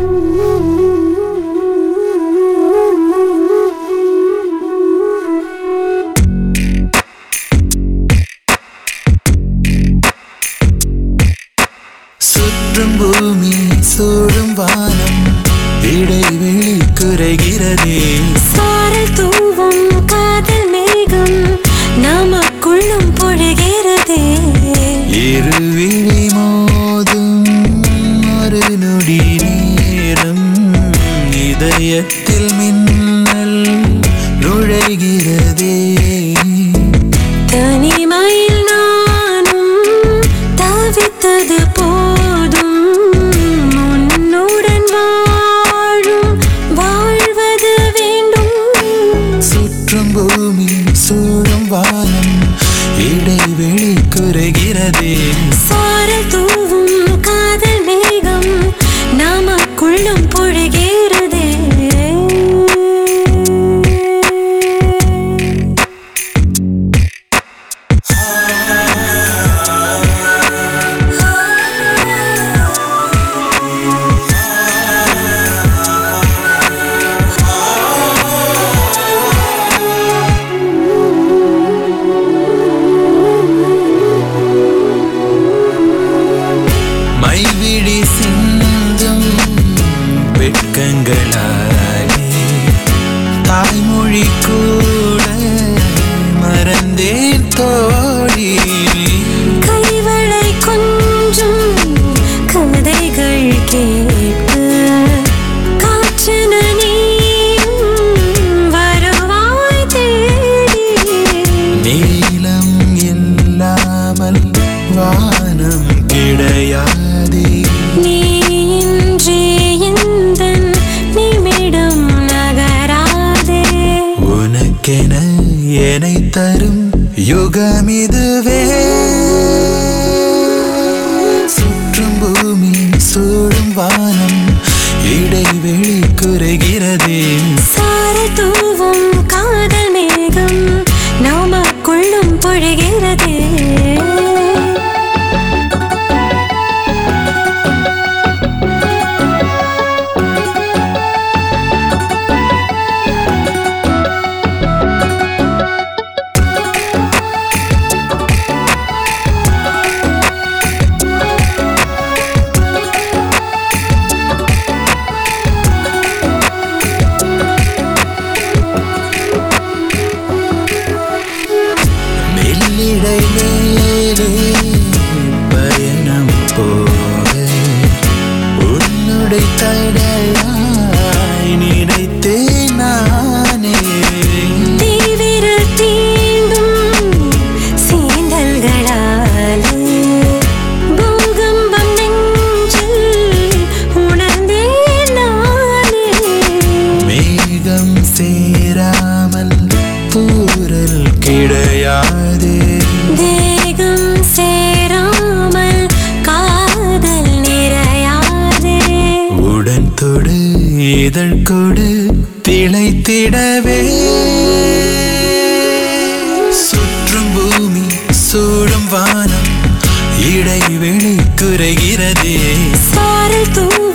சுற்றும் பூமி சூழும் வானம் இடைவெளி குறைகிறதே சாரல் தூவும் காதல் மேகம் நமக்குள்ளும் பொழுகிறதே இருவிழி மோதும் ஒரு நொடி நேரம் இதயத்தில் மின்னல் நுழைகிறதே தனிமையில் நானும் தவித்தது போதும் உன்னுடன் வாழும் வாழ்வது வேண்டும் சுற்றும் பூமி சூழும் வானம் இடைவெளி குறைகிறதே சாரல் தூவும் காதல் மேகம் நமக்குள்ளும் பொழுகிறதே மைவிழி சிந்தும் வெட்கங்களாலே தாய்மொழி கூட மறந்தேன் தோழி கைவளை கொஞ்சம் கதைகள் கேட்க காற்றென நீயும் வருவாய் தேடி நீலம் இல்லாமல் வானம் கிடையாதே நீ இன்றி எந்தன் நிமிடம் நகராதே உனக்கென என்னை தரும் யுகம் இதுவே சுற்றும் பூமி சூழும் வானம் இடைவெளி குறைகிறதே சார தூவும் காதல் மேகம் நமக்குள்ளும் பொழுகிறதே மெல்லிடை மேலே பயணம் போக உன்னுடை தடையாய் நினைத்தேன் நானே தீவிர தீண்டும் சீண்டல்களாலே பூகம்பம் நெஞ்சில் உணர்ந்தேன் நானே மேகம் சேராமல் தூரல் கிடையாதே தேகம் சேராமல் காதல் நிறையாதே உடன் தொடு இதழ் கொடு திளைத்திடவே சுற்றும் பூமி சூழும் வானம் இடைவெளி குறைகிறதே சாரல் தூ